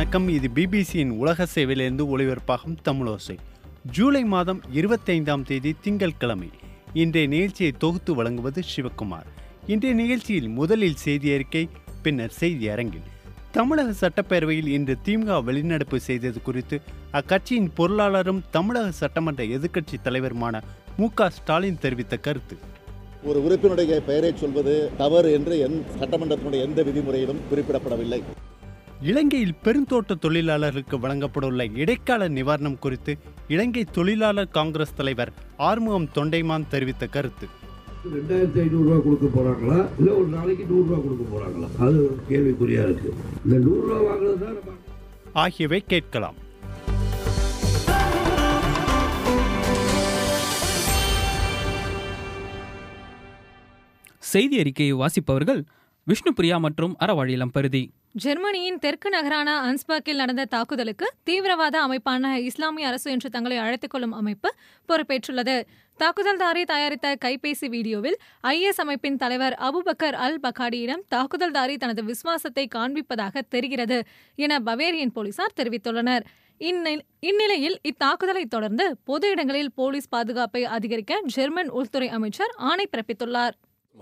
வணக்கம் இது பிபிசியின் உலக சேவையிலிருந்து ஒளிபரப்பாகும் தமிழோசை ஜூலை மாதம் இருபத்தைந்தாம் தேதி திங்கட்கிழமை இன்றைய நிகழ்ச்சியை தொகுத்து வழங்குவது சிவக்குமார் இன்றைய நிகழ்ச்சியில் முதலில் செய்தி அறிக்கை பின்னர் செய்தி அரங்கில் தமிழக சட்டப்பேரவையில் இன்று திமுக வெளிநடப்பு செய்தது குறித்து அக்கட்சியின் பொருளாளரும் தமிழக சட்டமன்ற எதிர்க்கட்சி தலைவருமான மு க ஸ்டாலின் தெரிவித்த கருத்து ஒரு உறுப்பினுடைய பெயரை சொல்வது தவறு என்று எந் சட்டமன்றத்தினுடைய எந்த விதிமுறையிலும் குறிப்பிடப்படவில்லை இலங்கையில் பெருந்தோட்ட தொழிலாளர்களுக்கு வழங்கப்பட்டுள்ள இடைக்கால நிவாரணம் குறித்து இலங்கை தொழிலாளர் காங்கிரஸ் தலைவர் ஆறுமுகம் தொண்டைமான் தெரிவித்த கருத்து ரெண்டாயிரத்தி ஐநூறுரூவா கொடுக்க போறாங்களா இல்லை ஒரு நாளைக்கு நூறுரூவா கொடுக்க போறாங்களா அது ஒரு கேள்விக்குறியா இருக்கு இந்த நூறுரூவா வாங்குறது தான் நம்ம ஆகியவை கேட்கலாம் செய்தி அறிக்கையை வாசிப்பவர்கள் விஷ்ணுபிரியா மற்றும் அறவாழிலம் பருதி ஜெர்மனியின் தெற்கு நகரான அன்ஸ்பர்க்கில் நடந்த தாக்குதலுக்கு தீவிரவாத அமைப்பான இஸ்லாமிய அரசு என்று தங்களை அழைத்துக் கொள்ளும் அமைப்பு பொறுப்பேற்றுள்ளது தாக்குதல்தாரி தயாரித்த கைபேசி வீடியோவில் ஐஎஸ் அமைப்பின் தலைவர் அபுபக்கர் அல் பகாடியிடம் தாக்குதல்தாரி தனது விசுவாசத்தை காண்பிப்பதாக தெரிகிறது என பவேரியன் போலீசார் தெரிவித்துள்ளனர் இந்நில- இந்நிலையில் இத்தாக்குதலை தொடர்ந்து பொது இடங்களில் போலீஸ் பாதுகாப்பை அதிகரிக்க ஜெர்மன் உள்துறை அமைச்சர் ஆணை பிறப்பித்துள்ளார்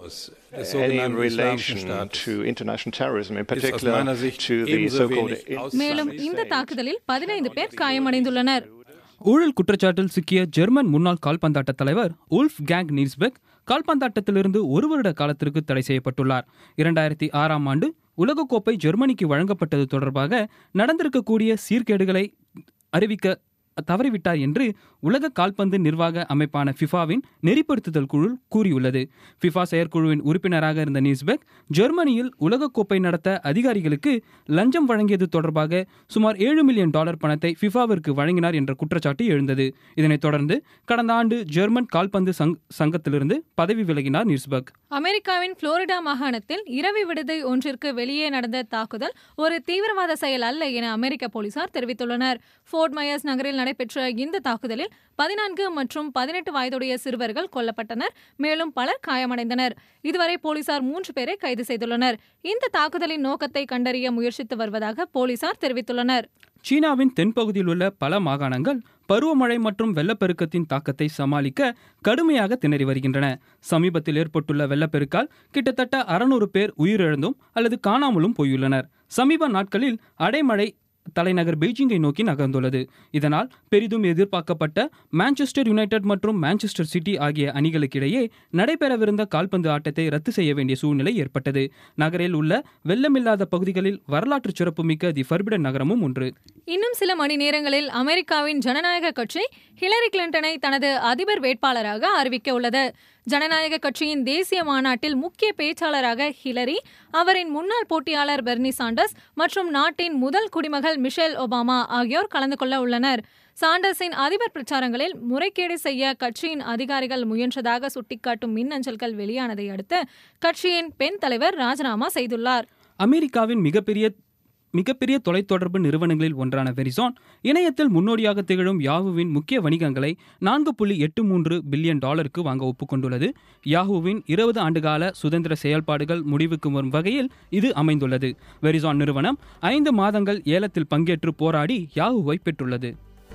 any sogenannten relation Islamischen Staates to international terrorism, in ist aus particular meiner Sicht to the ebenso so-called wenig மேலும் இந்த தாக்குதலில் பதினைந்து பேர் காயமடைந்துள்ளனர் ஊழல் குற்றச்சாட்டில் சிக்கிய ஜெர்மன் முன்னாள் கால்பந்தாட்ட தலைவர் உல்ஃப் கேங் நீல்ஸ்பெக் கால்பந்தாட்டத்திலிருந்து ஒரு வருட காலத்திற்கு தடை செய்யப்பட்டுள்ளார் இரண்டாயிரத்தி ஆறாம் ஆண்டு உலகக்கோப்பை ஜெர்மனிக்கு வழங்கப்பட்டது தொடர்பாக நடந்திருக்கக்கூடிய சீர்கேடுகளை அறிவிக்க தவறிவிட்டார் என்று உலக கால்பந்து நிர்வாக அமைப்பான ஃபிஃபாவின் நெறிப்படுத்துதல் குழு கூறியுள்ளது ஃபிஃபா செயற்குழுவின் உறுப்பினராக இருந்த நீஸ்பெக் ஜெர்மனியில் உலகக்கோப்பை நடத்த அதிகாரிகளுக்கு லஞ்சம் வழங்கியது தொடர்பாக சுமார் ஏழு மில்லியன் டாலர் பணத்தை ஃபிஃபாவிற்கு வழங்கினார் என்ற குற்றச்சாட்டு எழுந்தது இதனைத் தொடர்ந்து கடந்த ஆண்டு ஜெர்மன் கால்பந்து சங் சங்கத்திலிருந்து பதவி விலகினார் நீஸ்பெக் அமெரிக்காவின் புளோரிடா மாகாணத்தில் இரவு விடுதி ஒன்றிற்கு வெளியே நடந்த தாக்குதல் ஒரு தீவிரவாத செயல் அல்ல என அமெரிக்க போலீசார் தெரிவித்துள்ளனர் ஃபோர்ட் மயர்ஸ் நகரில் நடைபெற்ற இந்த தாக்குதலில் பதினான்கு மற்றும் பதினெட்டு வயதுடைய சிறுவர்கள் கொல்லப்பட்டனர் மேலும் பலர் காயமடைந்தனர் இதுவரை போலீசார் மூன்று பேரை கைது செய்துள்ளனர் இந்த தாக்குதலின் நோக்கத்தை கண்டறிய முயற்சித்து வருவதாக போலீசார் தெரிவித்துள்ளனர் சீனாவின் தென்பகுதியில் உள்ள பல மாகாணங்கள் பருவமழை மற்றும் வெள்ளப்பெருக்கத்தின் தாக்கத்தை சமாளிக்க கடுமையாக திணறி வருகின்றன சமீபத்தில் ஏற்பட்டுள்ள வெள்ளப்பெருக்கால் கிட்டத்தட்ட அறுநூறு பேர் உயிரிழந்தும் அல்லது காணாமலும் போயுள்ளனர் சமீப நாட்களில் அடைமழை தலைநகர் பெய்ஜிங்கை நோக்கி நகர்ந்துள்ளது இதனால் பெரிதும் எதிர்பார்க்கப்பட்ட மான்செஸ்டர் யுனைடெட் மற்றும் மான்செஸ்டர் சிட்டி ஆகிய அணிகளுக்கிடையே நடைபெறவிருந்த கால்பந்து ஆட்டத்தை ரத்து செய்ய வேண்டிய சூழ்நிலை ஏற்பட்டது நகரில் உள்ள வெள்ளமில்லாத பகுதிகளில் வரலாற்று சிறப்புமிக்க தி ஃபர்பிடன் நகரமும் ஒன்று இன்னும் சில மணி நேரங்களில் அமெரிக்காவின் ஜனநாயக கட்சி ஹிலரி கிளின்டனை தனது அதிபர் வேட்பாளராக அறிவிக்க உள்ளது ஜனநாயக கட்சியின் தேசிய மாநாட்டில் முக்கிய பேச்சாளராக ஹிலரி அவரின் முன்னாள் போட்டியாளர் பெர்னி சாண்டர்ஸ் மற்றும் நாட்டின் முதல் குடிமகள் மிஷேல் ஒபாமா ஆகியோர் கலந்து கொள்ள உள்ளனர் சாண்டர்ஸின் அதிபர் பிரச்சாரங்களில் முறைகேடு செய்ய கட்சியின் அதிகாரிகள் முயன்றதாக சுட்டிக்காட்டும் மின்னஞ்சல்கள் வெளியானதை அடுத்து கட்சியின் பெண் தலைவர் ராஜினாமா செய்துள்ளார் அமெரிக்காவின் மிகப்பெரிய மிகப்பெரிய தொலைத்தொடர்பு நிறுவனங்களில் ஒன்றான வெரிசான் இணையத்தில் முன்னோடியாக திகழும் யாஹூவின் முக்கிய வணிகங்களை நான்கு புள்ளி எட்டு மூன்று பில்லியன் டாலருக்கு வாங்க ஒப்புக்கொண்டுள்ளது யாஹூவின் இருபது ஆண்டுகால சுதந்திர செயல்பாடுகள் முடிவுக்கு வரும் வகையில் இது அமைந்துள்ளது வெரிசான் நிறுவனம் ஐந்து மாதங்கள் ஏலத்தில் பங்கேற்று போராடி யாஹூவை பெற்றுள்ளது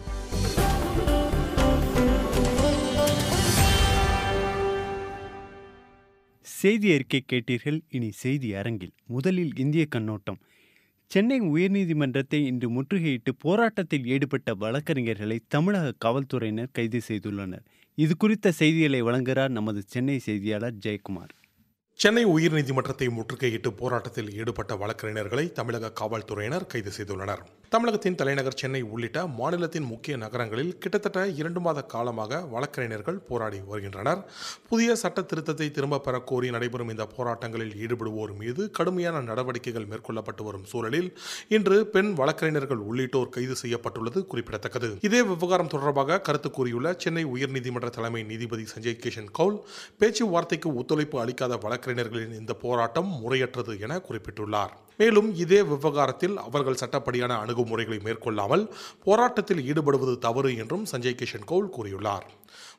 செய்தி அறிக்கை கேட்டீர்கள் இனி செய்தி அரங்கில் முதலில் இந்திய கண்ணோட்டம் சென்னை உயர்நீதிமன்றத்தை இன்று முற்றுகையிட்டு போராட்டத்தில் ஈடுபட்ட வழக்கறிஞர்களை தமிழக காவல்துறையினர் கைது செய்துள்ளனர் இது குறித்த செய்திகளை வழங்குகிறார் நமது சென்னை செய்தியாளர் ஜெயக்குமார் சென்னை உயர்நீதிமன்றத்தை முற்றுகையிட்டு போராட்டத்தில் ஈடுபட்ட வழக்கறிஞர்களை தமிழக காவல்துறையினர் கைது செய்துள்ளனர் தமிழகத்தின் தலைநகர் சென்னை உள்ளிட்ட மாநிலத்தின் முக்கிய நகரங்களில் கிட்டத்தட்ட இரண்டு மாத காலமாக வழக்கறிஞர்கள் போராடி வருகின்றனர் புதிய சட்ட திருத்தத்தை திரும்பப் பெற கோரி நடைபெறும் இந்த போராட்டங்களில் ஈடுபடுவோர் மீது கடுமையான நடவடிக்கைகள் மேற்கொள்ளப்பட்டு வரும் சூழலில் இன்று பெண் வழக்கறிஞர்கள் உள்ளிட்டோர் கைது செய்யப்பட்டுள்ளது குறிப்பிடத்தக்கது இதே விவகாரம் தொடர்பாக கருத்து கூறியுள்ள சென்னை உயர்நீதிமன்ற தலைமை நீதிபதி சஞ்சய் கிஷன் கவுல் பேச்சுவார்த்தைக்கு ஒத்துழைப்பு அளிக்காத வழக்கறிஞர்களின் இந்த போராட்டம் முறையற்றது என குறிப்பிட்டுள்ளார் மேலும் இதே விவகாரத்தில் அவர்கள் சட்டப்படியான அணுகுமுறைகளை மேற்கொள்ளாமல் போராட்டத்தில் ஈடுபடுவது தவறு என்றும் சஞ்சய் கிஷன் கவுல் கூறியுள்ளார்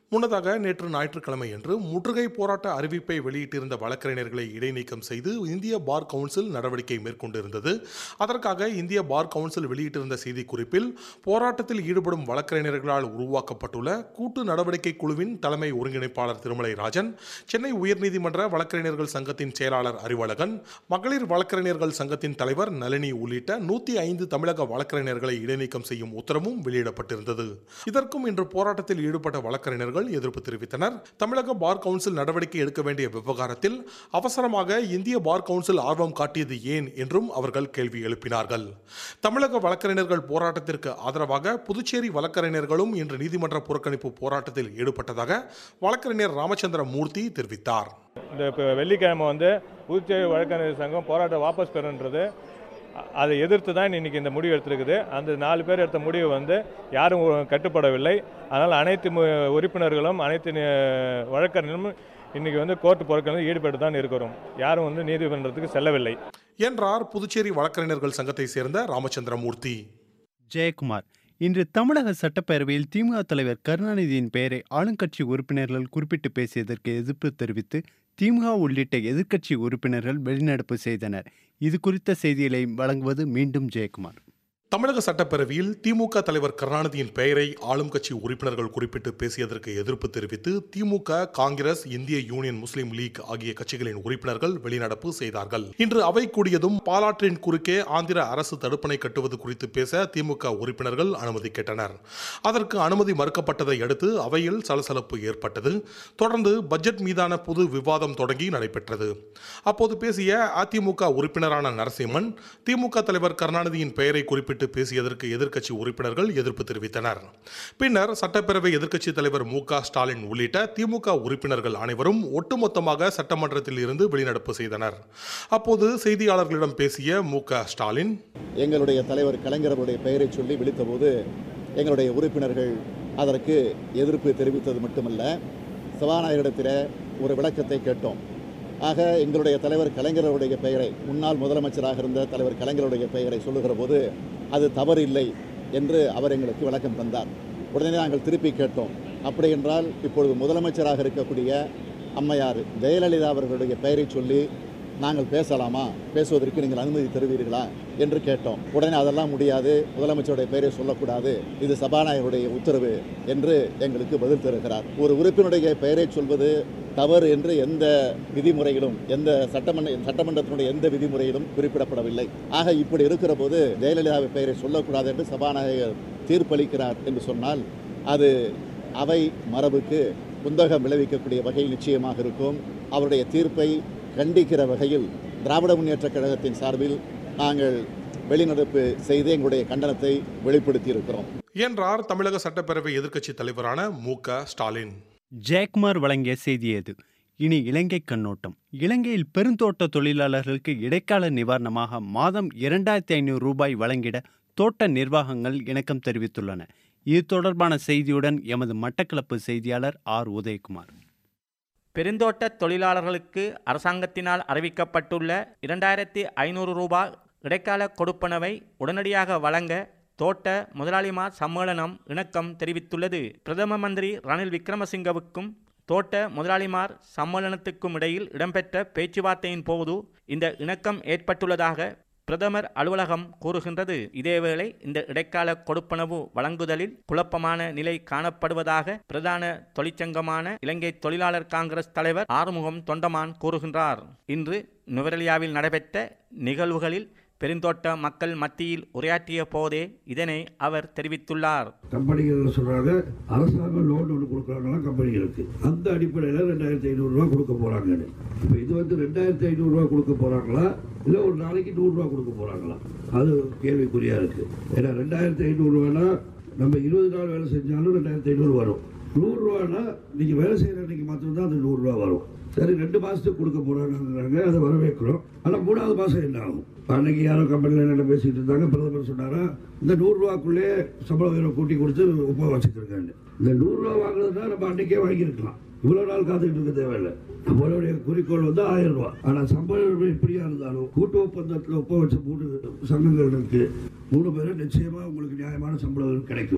முன்னதாக நேற்று ஞாயிற்றுக்கிழமை அன்று முற்றுகை போராட்ட அறிவிப்பை வெளியிட்டிருந்த வழக்கறிஞர்களை இடைநீக்கம் செய்து இந்திய பார் கவுன்சில் நடவடிக்கை மேற்கொண்டிருந்தது அதற்காக இந்திய பார் கவுன்சில் வெளியிட்டிருந்த செய்திக்குறிப்பில் போராட்டத்தில் ஈடுபடும் வழக்கறிஞர்களால் உருவாக்கப்பட்டுள்ள கூட்டு நடவடிக்கை குழுவின் தலைமை ஒருங்கிணைப்பாளர் திருமலை ராஜன் சென்னை உயர்நீதிமன்ற வழக்கறிஞர்கள் சங்கத்தின் செயலாளர் அறிவழகன் மகளிர் வழக்கறிஞர்கள் சங்கத்தின் தலைவர் நளினி உள்ளிட்ட நூத்தி ஐந்து தமிழக வழக்கறிஞர்களை இடைநீக்கம் செய்யும் உத்தரவும் வெளியிடப்பட்டிருந்தது இதற்கும் இன்று போராட்டத்தில் ஈடுபட்ட வழக்கறிஞர்கள் எதிர்ப்பு தெரிவித்தனர் தமிழக பார் கவுன்சில் நடவடிக்கை எடுக்க வேண்டிய விவகாரத்தில் அவசரமாக இந்திய பார் கவுன்சில் ஆர்வம் காட்டியது ஏன் என்றும் அவர்கள் கேள்வி எழுப்பினார்கள் தமிழக வழக்கறிஞர்கள் போராட்டத்திற்கு ஆதரவாக புதுச்சேரி வழக்கறிஞர்களும் இன்று நீதிமன்ற புறக்கணிப்பு போராட்டத்தில் ஈடுபட்டதாக வழக்கறிஞர் ராமச்சந்திர மூர்த்தி தெரிவித்தார் இந்த இப்போ வெள்ளிக்கிழமை வந்து புதுச்சேரி வழக்கறிஞர் சங்கம் போராட்டம் வாபஸ் பெறன்றது அ- அதை எதிர்த்து தான் இன்னைக்கு இந்த முடிவு எடுத்திருக்குது அந்த நாலு பேர் எடுத்த முடிவு வந்து யாரும் ஒ- கட்டுப்படவில்லை அதனால் அனைத்து மு- உறுப்பினர்களும் அனைத்து நி- வழக்கறிஞரும் இன்னைக்கு வந்து கோர்ட்டு பொருட்கள் ஈடுபட்டு தான் இருக்கிறோம் யாரும் வந்து நீதிமன்றத்துக்கு செல்லவில்லை என்றார் புதுச்சேரி வழக்கறிஞர்கள் சங்கத்தை சேர்ந்த ராமச்சந்திரமூர்த்தி ஜெயக்குமார் இன்று தமிழக சட்டப்பேரவையில் திமுக தலைவர் கருணாநிதியின் பெயரை ஆளுங்கட்சி உறுப்பினர்கள் குறிப்பிட்டு பேசியதற்கு எதிர்ப்பு தெரிவித்து திமுக உள்ளிட்ட எதிர்க்கட்சி உறுப்பினர்கள் வெளிநடப்பு செய்தனர் இது குறித்த செய்திகளை வழங்குவது மீண்டும் ஜெயக்குமார் தமிழக சட்டப்பேரவையில் திமுக தலைவர் கருணாநிதியின் பெயரை ஆளும் கட்சி உறுப்பினர்கள் குறிப்பிட்டு பேசியதற்கு எதிர்ப்பு தெரிவித்து திமுக காங்கிரஸ் இந்திய யூனியன் முஸ்லீம் லீக் ஆகிய கட்சிகளின் உறுப்பினர்கள் வெளிநடப்பு செய்தார்கள் இன்று அவை கூடியதும் பாலாற்றின் குறுக்கே ஆந்திர அரசு தடுப்பணை கட்டுவது குறித்து பேச திமுக உறுப்பினர்கள் அனுமதி கேட்டனர் அதற்கு அனுமதி மறுக்கப்பட்டதை அடுத்து அவையில் சலசலப்பு ஏற்பட்டது தொடர்ந்து பட்ஜெட் மீதான பொது விவாதம் தொடங்கி நடைபெற்றது அப்போது பேசிய அதிமுக உறுப்பினரான நரசிம்மன் திமுக தலைவர் கருணாநிதியின் பெயரை குறிப்பிட்டு பேசியதற்கு எதிர்க்கட்சி உறுப்பினர்கள் எதிர்ப்பு தெரிவித்தனர் பின்னர் சட்டப்பேரவை எதிர்க்கட்சி தலைவர் மு க ஸ்டாலின் உள்ளிட்ட திமுக உறுப்பினர்கள் அனைவரும் ஒட்டுமொத்தமாக சட்டமன்றத்தில் இருந்து வெளிநடப்பு செய்தனர் அப்போது செய்தியாளர்களிடம் பேசிய மு க ஸ்டாலின் எங்களுடைய தலைவர் கலைஞர் அவருடைய பெயரை சொல்லி விழித்தபோது எங்களுடைய உறுப்பினர்கள் அதற்கு எதிர்ப்பு தெரிவித்தது மட்டுமல்ல சபாநாயகரிடத்தில் ஒரு விளக்கத்தை கேட்டோம் ஆக எங்களுடைய தலைவர் கலைஞர் அவருடைய பெயரை முன்னாள் முதலமைச்சராக இருந்த தலைவர் கலைஞருடைய பெயரை சொல்லுகிற போது அது தவறு இல்லை என்று அவர் எங்களுக்கு விளக்கம் தந்தார் உடனே நாங்கள் திருப்பி கேட்டோம் அப்படி என்றால் இப்பொழுது முதலமைச்சராக இருக்கக்கூடிய அம்மையார் ஜெயலலிதா அவர்களுடைய பெயரை சொல்லி நாங்கள் பேசலாமா பேசுவதற்கு நீங்கள் அனுமதி தருவீர்களா என்று கேட்டோம் உடனே அதெல்லாம் முடியாது முதலமைச்சருடைய பெயரை சொல்லக்கூடாது இது சபாநாயகருடைய உத்தரவு என்று எங்களுக்கு பதில் தருகிறார் ஒரு உறுப்பினருடைய பெயரை சொல்வது தவறு என்று எந்த விதிமுறையிலும் எந்த சட்டமன்ற சட்டமன்றத்தினுடைய எந்த விதிமுறையிலும் குறிப்பிடப்படவில்லை ஆக இப்படி இருக்கிற போது ஜெயலலிதாவை பெயரை சொல்லக்கூடாது என்று சபாநாயகர் தீர்ப்பளிக்கிறார் என்று சொன்னால் அது அவை மரபுக்கு குந்தகம் விளைவிக்கக்கூடிய வகையில் நிச்சயமாக இருக்கும் அவருடைய தீர்ப்பை கண்டிக்கிற வகையில் திராவிட முன்னேற்றக் கழகத்தின் சார்பில் நாங்கள் வெளிநடப்பு செய்து எங்களுடைய கண்டனத்தை வெளிப்படுத்தி இருக்கிறோம் என்றார் தமிழக சட்டப்பேரவை எதிர்க்கட்சி தலைவரான மு க ஸ்டாலின் ஜெயக்குமார் வழங்கிய செய்தி அது இனி இலங்கை கண்ணோட்டம் இலங்கையில் பெருந்தோட்ட தொழிலாளர்களுக்கு இடைக்கால நிவாரணமாக மாதம் இரண்டாயிரத்தி ஐநூறு ரூபாய் வழங்கிட தோட்ட நிர்வாகங்கள் இணக்கம் தெரிவித்துள்ளன இது தொடர்பான செய்தியுடன் எமது மட்டக்களப்பு செய்தியாளர் ஆர் உதயகுமார் பெருந்தோட்ட தொழிலாளர்களுக்கு அரசாங்கத்தினால் அறிவிக்கப்பட்டுள்ள இரண்டாயிரத்தி ஐநூறு ரூபாய் இடைக்கால கொடுப்பனவை உடனடியாக வழங்க தோட்ட முதலாளிமார் சம்மேளனம் இணக்கம் தெரிவித்துள்ளது பிரதம மந்திரி ரணில் விக்ரமசிங்கவுக்கும் தோட்ட முதலாளிமார் சம்மேளனத்துக்கும் இடையில் இடம்பெற்ற பேச்சுவார்த்தையின் போது இந்த இணக்கம் ஏற்பட்டுள்ளதாக பிரதமர் அலுவலகம் கூறுகின்றது இதேவேளை இந்த இடைக்கால கொடுப்பனவு வழங்குதலில் குழப்பமான நிலை காணப்படுவதாக பிரதான தொழிற்சங்கமான இலங்கை தொழிலாளர் காங்கிரஸ் தலைவர் ஆறுமுகம் தொண்டமான் கூறுகின்றார் இன்று நுவரெலியாவில் நடைபெற்ற நிகழ்வுகளில் பெருந்தோட்ட மக்கள் மத்தியில் உரையாற்றிய போதே இதனை அவர் தெரிவித்துள்ளார் கம்பெனிகள் சொல்றாங்க அரசாங்கம் லோன் ஒன்று கொடுக்குறாங்களாம் கம்பெனிகளுக்கு அந்த அடிப்படையில் ரெண்டாயிரத்தி ஐநூறுரூவா கொடுக்க போறாங்கன்னு இப்போ இது வந்து ரெண்டாயிரத்தி ஐநூறுரூவா கொடுக்க போறாங்களா இல்லை ஒரு நாளைக்கு நூறுரூவா கொடுக்க போறாங்களா அது கேள்விக்குறியா இருக்கு ஏன்னா ரெண்டாயிரத்தி ஐநூறுரூவானா நம்ம இருபது நாள் வேலை செஞ்சாலும் ரெண்டாயிரத்தி ஐநூறு வரும் நூறுரூவானா நீங்க வேலை செய்யற அன்னைக்கு மாத்திரம்தான் அந்த நூறுரூவா வரும் சரி ரெண்டு மாசத்துக்கு கொடுக்க போறாங்கிறாங்க அதை வரவேற்கிறோம் ஆனா மூணாவது மாசம் என்ன ஆகும் அன்னைக்கு யாரோ கம்பெனியில் என்ன பேசிட்டு இருந்தாங்க பிரதமர் சொன்னாரா இந்த நூறுரூவாக்குள்ளே சம்பள உயர்வை கூட்டி கொடுத்து ஒப்ப வச்சுருக்காங்க இந்த நூறுரூவா வாங்குறதுனா நம்ம அன்னைக்கே வாங்கியிருக்கலாம் இவ்வளவு நாள் காத்துக்கிட்டு இருக்க தேவையில்லை நம்மளுடைய குறிக்கோள் வந்து ஆயிரம் ரூபாய் ஆனா சம்பள உயர்வு எப்படியா இருந்தாலும் கூட்டு ஒப்பந்தத்தில் ஒப்ப வச்ச மூணு சங்கங்கள் இருக்கு மூணு பேரும் நிச்சயமா உங்களுக்கு நியாயமான சம்பளம் கிடைக்கும்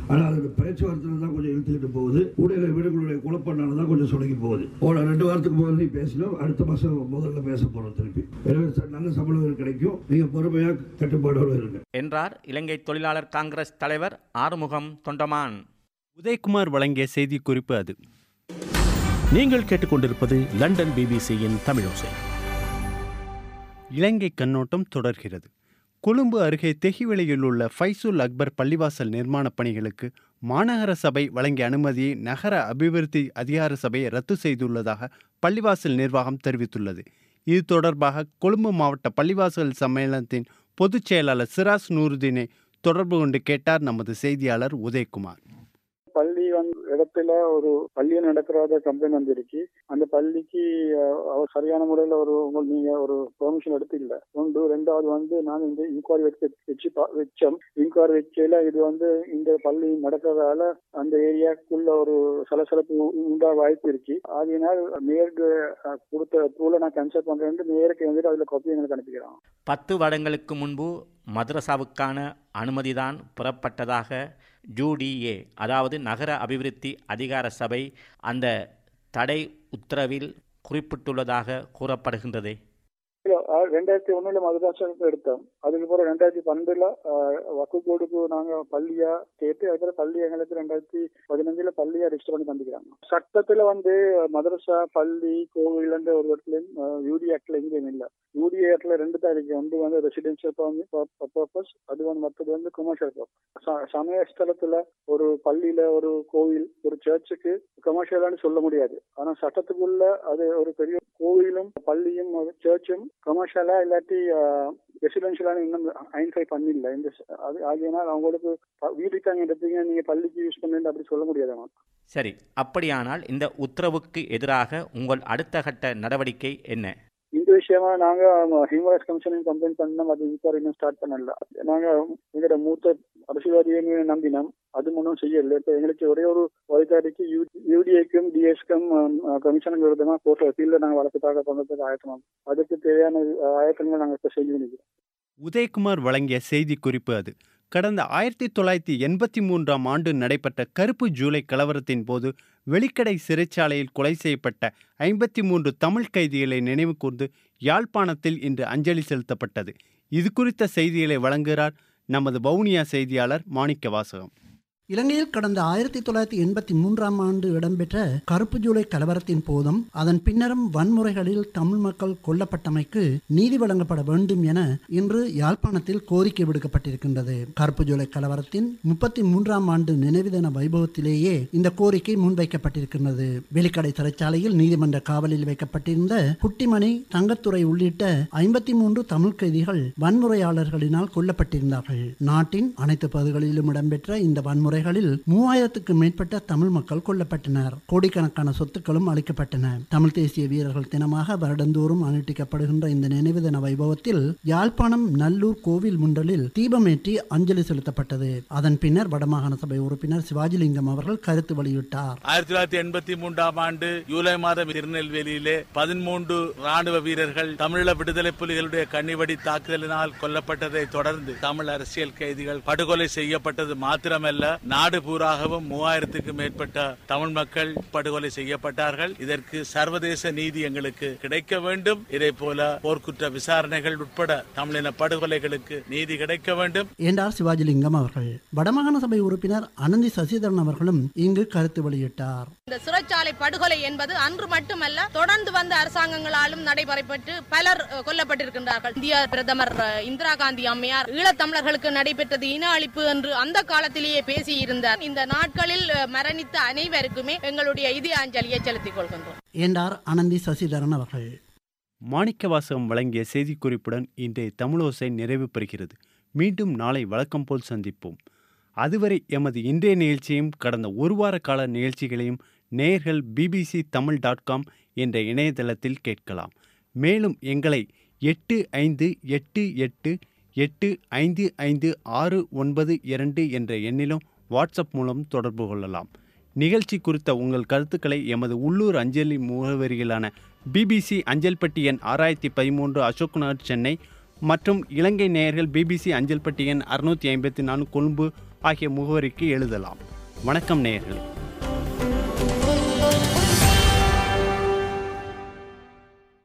ஆனால் அது பேச்சுவார்த்தையில் தான் கொஞ்சம் இழுத்துக்கிட்டு போகுது ஊடக வீடுகளுடைய குழப்பனால தான் கொஞ்சம் சொடங்கி போகுது ஒரு ரெண்டு வாரத்துக்கு முதல்ல பேசினோம் அடுத்த மாதம் முதல்ல பேச போகிறோம் திருப்பி எனவே ச- நல்ல சம்பளம் கிடைக்கும் நீங்கள் பொறுமையாக கட்டுப்பாடோடு இருங்க என்றார் இலங்கை தொழிலாளர் காங்கிரஸ் தலைவர் ஆறுமுகம் தொண்டமான் உதயகுமார் வழங்கிய செய்தி குறிப்பு அது நீங்கள் கேட்டுக்கொண்டிருப்பது லண்டன் பிபிசியின் தமிழோசை இலங்கை கண்ணோட்டம் தொடர்கிறது கொழும்பு அருகே தெஹிவெளியில் உள்ள ஃபைசுல் அக்பர் பள்ளிவாசல் நிர்மாணப் பணிகளுக்கு மாநகர சபை வழங்கிய அனுமதியை நகர அபிவிருத்தி அதிகார சபை ரத்து செய்துள்ளதாக பள்ளிவாசல் நிர்வாகம் தெரிவித்துள்ளது இது தொடர்பாக கொழும்பு மாவட்ட பள்ளிவாசல் சம்மேளனத்தின் பொதுச் செயலாளர் சிராஸ் நூருதீனை தொடர்பு கொண்டு கேட்டார் நமது செய்தியாளர் உதயகுமார் பள்ளி வந்து இடத்துல ஒரு பள்ளியை நடக்கிறத கம்ப்ளைண்ட் வந்திருக்கு அந்த பள்ளிக்கு அஹ், அவர் சரியான முறையில் ஒரு உங்கள் நீங்க ஒரு பெர்மிஷன் எடுத்து இல்ல ஒன்று ரெண்டாவது வந்து நாங்க இந்த இன்கொயரி வச்சு வச்சு பா- வச்சோம் இன்கொயரி வைக்கல இது வந்து இந்த பள்ளி நடக்கிறதால அந்த ஏரியாக்குள்ள ஒரு சலசலப்பு உ- உண்டா வாய்ப்பு இருக்கு ஆகையினால் மேயருக்கு அஹ், கொடுத்த அப்ரூவலை நான் கேன்சல் பண்றேன் மேயருக்கு வந்துட்டு அதுல காப்பி எங்களுக்கு அனுப்பிக்கிறோம் பத்து வருடங்களுக்கு முன்பு மദ്രസാவுக்கான அனுமதிதான் பெறப்பட்டதாக ஜூடிஏ அதாவது நகர அபிவிருத்தி அதிகார சபை அந்த தடை உத்தரவில் குறிப்பிட்டுள்ளதாக கூறப்படுகின்றது இல்ல, அஹ், ரெண்டாயிரத்தி ஒண்ணுல மதுராசனத்தை எடுத்தோம் அதுக்கு பிறகு ரெண்டாயிரத்தி பன்னெண்டுல வக்கு போர்டுக்கு நாங்க பள்ளியா கேட்டு அதுக்கப்புறம் பள்ளி எங்களுக்கு ரெண்டாயிரத்தி பதினஞ்சுல பள்ளியா ரெஜிஸ்டர் பண்ணி தந்துக்கிறாங்க சட்டத்துல வந்து மதரசா பள்ளி கோவில் ஒரு இடத்துலயும் யூடி ஆக்ட்ல எங்கேயும் இல்ல யூடி ஆக்ட்ல ரெண்டு தான் இருக்கு ஒன்று வந்து ரெசிடென்சியல் பர்பஸ் அது வந்து மற்றது வந்து கமர்ஷியல் பர்பஸ் சமய ஸ்தலத்துல ஒரு பள்ளியில ஒரு கோவில் ஒரு சர்ச்சுக்கு கமர்ஷியலான்னு சொல்ல முடியாது ஆனா சட்டத்துக்குள்ள அது ஒரு பெரிய கோவிலும் பள்ளியும் சர்ச்சும் கமர்ஷியலா இல்லாட்டி ரெசிடென்ஷியலான இன்னும் ஐடென்டிஃபை பண்ணிடல இந்த ச- அது ஆகியனால் அவங்களுக்கு ப- வீட்டுக்கு அங்கே எடுத்தீங்க நீங்க பள்ளிக்கு யூஸ் பண்ணுங்க அப்படி சொல்ல முடியாது அவங்க சரி அப்படியானால் இந்த உத்தரவுக்கு எதிராக உங்கள் அடுத்த கட்ட நடவடிக்கை என்ன இந்த விஷயமா நாங்க ஹியூமன் ரைட்ஸ் கமிஷன் கம்ப்ளைண்ட் பண்ணோம் அது இன்கொயரி இன்னும் ஸ்டார்ட் பண்ணல நாங்க எங்களோட மூத்த அரசியல்வாதியை நம்பினோம் அது ஒன்றும் செய்யல இப்ப எங்களுக்கு ஒரே ஒரு வழிகாட்டிக்கு யூடிஏக்கும் டிஎஸ்க்கும் கமிஷனுக்கு விருதமா கோர்ட்ல அப்பீல்ல நாங்க வழக்கு தாக்கல் பண்றதுக்கு ஆயத்தமா அதுக்கு தேவையான அஹ், ஆயத்தங்களை நாங்க இப்ப செஞ்சு நிற்கிறோம் உதயகுமார் வழங்கிய செய்தி குறிப்பு அது கடந்த ஆயிரத்தி தொள்ளாயிரத்தி எண்பத்தி மூன்றாம் ஆண்டு நடைபெற்ற கருப்பு ஜூலை கலவரத்தின் போது வெளிக்கடை சிறைச்சாலையில் கொலை செய்யப்பட்ட ஐம்பத்தி மூன்று தமிழ் கைதிகளை நினைவு கூர்ந்து யாழ்ப்பாணத்தில் இன்று அஞ்சலி செலுத்தப்பட்டது இது குறித்த செய்திகளை வழங்குகிறார் நமது வவுனியா செய்தியாளர் மாணிக்க வாசகம் இலங்கையில் கடந்த ஆயிரத்தி தொள்ளாயிரத்தி எண்பத்தி மூன்றாம் ஆண்டு இடம்பெற்ற கருப்பு ஜூலை கலவரத்தின் போதும் அதன் பின்னரும் வன்முறைகளில் தமிழ் மக்கள் கொல்லப்பட்டமைக்கு நீதி வழங்கப்பட வேண்டும் என இன்று யாழ்ப்பாணத்தில் கோரிக்கை விடுக்கப்பட்டிருக்கின்றது கருப்பு ஜூலை கலவரத்தின் முப்பத்தி மூன்றாம் ஆண்டு நினைவு தின வைபவத்திலேயே இந்த கோரிக்கை முன்வைக்கப்பட்டிருக்கின்றது வெளிக்கடை சிறைச்சாலையில் நீதிமன்ற காவலில் வைக்கப்பட்டிருந்த குட்டிமணி தங்கத்துறை உள்ளிட்ட ஐம்பத்தி மூன்று தமிழ் கைதிகள் வன்முறையாளர்களினால் கொல்லப்பட்டிருந்தார்கள் நாட்டின் அனைத்து பகுதிகளிலும் இடம்பெற்ற இந்த வன்முறைகளில் மூவாயிரத்துக்கு மேற்பட்ட தமிழ் மக்கள் கொல்லப்பட்டனர் கோடிக்கணக்கான சொத்துக்களும் அளிக்கப்பட்டன தமிழ் தேசிய வீரர்கள் தினமாக வருடந்தோறும் அனுஷ்டிக்கப்படுகின்ற இந்த நினைவு தின வைபவத்தில் யாழ்ப்பாணம் நல்லூர் கோவில் முண்டலில் தீபமேற்றி அஞ்சலி செலுத்தப்பட்டது அதன் பின்னர் வடமாகாண சபை உறுப்பினர் சிவாஜிலிங்கம் அவர்கள் கருத்து வெளியிட்டார் ஆயிரத்தி தொள்ளாயிரத்தி எண்பத்தி மூன்றாம் ஆண்டு ஜூலை மாதம் திருநெல்வேலியிலே பதிமூன்று ராணுவ வீரர்கள் தமிழீழ விடுதலை புலிகளுடைய கன்னிவடி தாக்குதலினால் கொல்லப்பட்டதை தொடர்ந்து தமிழ் அரசியல் கைதிகள் படுகொலை செய்யப்பட்டது மாத்திரமல்ல நாடு பூராகவும் மூவாயிரத்துக்கு மேற்பட்ட தமிழ் மக்கள் படுகொலை செய்யப்பட்டார்கள் இதற்கு சர்வதேச நீதி எங்களுக்கு கிடைக்க வேண்டும் இதே போல போர்க்குற்ற விசாரணைகள் உட்பட தமிழின படுகொலைகளுக்கு நீதி கிடைக்க வேண்டும் என்றார் சிவாஜிலிங்கம் அவர்கள் வடமாகாண சபை உறுப்பினர் அனந்தி சசிதரன் அவர்களும் இங்கு கருத்து வெளியிட்டார் இந்த சிறைச்சாலை படுகொலை என்பது அன்று மட்டுமல்ல தொடர்ந்து வந்த அரசாங்கங்களாலும் நடைபெறப்பட்டு பலர் அஹ், கொல்லப்பட்டிருக்கின்றார்கள் இந்திய பிரதமர் அஹ், இந்திரா காந்தி அம்மையார் ஈழத்தமிழர்களுக்கு நடைபெற்றது இன அழிப்பு என்று அந்த காலத்திலேயே பேசியிருந்தார் இந்த நாட்களில் அஹ், மரணித்த அனைவருக்குமே எங்களுடைய இதய அஞ்சலியை செலுத்திக் கொள்கின்றோம் என்றார் அனந்தி சசிதரன் அவர்கள் மாணிக்கவாசகம் வழங்கிய செய்திக்குறிப்புடன் இன்றைய தமிழோசை நிறைவு பெறுகிறது மீண்டும் நாளை வழக்கம் போல் சந்திப்போம் அதுவரை எமது இன்றைய நிகழ்ச்சியும் கடந்த ஒரு வார கால நிகழ்ச்சிகளையும் நேயர்கள் பிபிசி தமிழ் டாட் காம் என்ற இணையதளத்தில் கேட்கலாம் மேலும் எங்களை எட்டு ஐந்து எட்டு எட்டு எட்டு ஐந்து ஐந்து ஆறு ஒன்பது இரண்டு என்ற எண்ணிலும் வாட்ஸ்அப் மூலம் தொடர்பு கொள்ளலாம் நிகழ்ச்சி குறித்த உங்கள் கருத்துக்களை எமது உள்ளூர் அஞ்சலி முகவரிகளான பிபிசி அஞ்சல் பெட்டி எண் ஆறாயிரத்தி பதிமூன்று அசோக் நகர் சென்னை மற்றும் இலங்கை நேயர்கள் பிபிசி அஞ்சல் பெட்டி எண் அறுநூற்றி ஐம்பத்தி நாலு கொழும்பு ஆகிய முகவரிக்கு எழுதலாம் வணக்கம் நேயர்களே